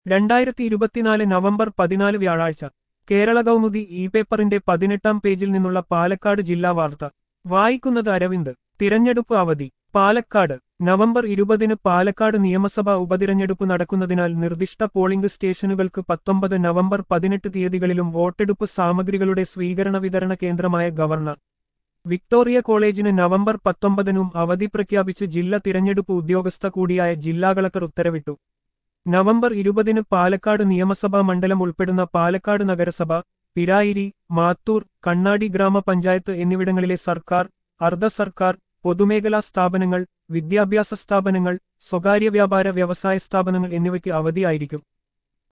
രണ്ടായിരത്തി ഇരുപത്തിനാല് നവംബർ പതിനാല് വ്യാഴാഴ്ച കേരള കൗമുദി ഇ പേപ്പറിന്റെ പതിനെട്ടാം പേജിൽ നിന്നുള്ള പാലക്കാട് ജില്ലാ വാർത്ത വായിക്കുന്നത് അരവിന്ദ് തിരഞ്ഞെടുപ്പ് അവധി പാലക്കാട് നവംബർ ഇരുപതിന് പാലക്കാട് നിയമസഭാ ഉപതിരഞ്ഞെടുപ്പ് നടക്കുന്നതിനാൽ നിർദ്ദിഷ്ട പോളിംഗ് സ്റ്റേഷനുകൾക്ക് പത്തൊമ്പത് നവംബർ പതിനെട്ട് തീയതികളിലും വോട്ടെടുപ്പ് സാമഗ്രികളുടെ സ്വീകരണ വിതരണ കേന്ദ്രമായ ഗവർണർ വിക്ടോറിയ കോളേജിന് നവംബർ പത്തൊമ്പതിനും അവധി പ്രഖ്യാപിച്ച് ജില്ലാ തിരഞ്ഞെടുപ്പ് ഉദ്യോഗസ്ഥ കൂടിയായ ജില്ലാ കളക്ടർ ഉത്തരവിട്ടു നവംബർ ഇരുപതിന് പാലക്കാട് നിയമസഭാ മണ്ഡലം ഉൾപ്പെടുന്ന പാലക്കാട് നഗരസഭ പിരായിരി മാത്തൂർ കണ്ണാടി ഗ്രാമപഞ്ചായത്ത് എന്നിവിടങ്ങളിലെ സർക്കാർ അർദ്ധ സർക്കാർ പൊതുമേഖലാ സ്ഥാപനങ്ങൾ വിദ്യാഭ്യാസ സ്ഥാപനങ്ങൾ സ്വകാര്യ വ്യാപാര വ്യവസായ സ്ഥാപനങ്ങൾ എന്നിവയ്ക്ക് അവധിയായിരിക്കും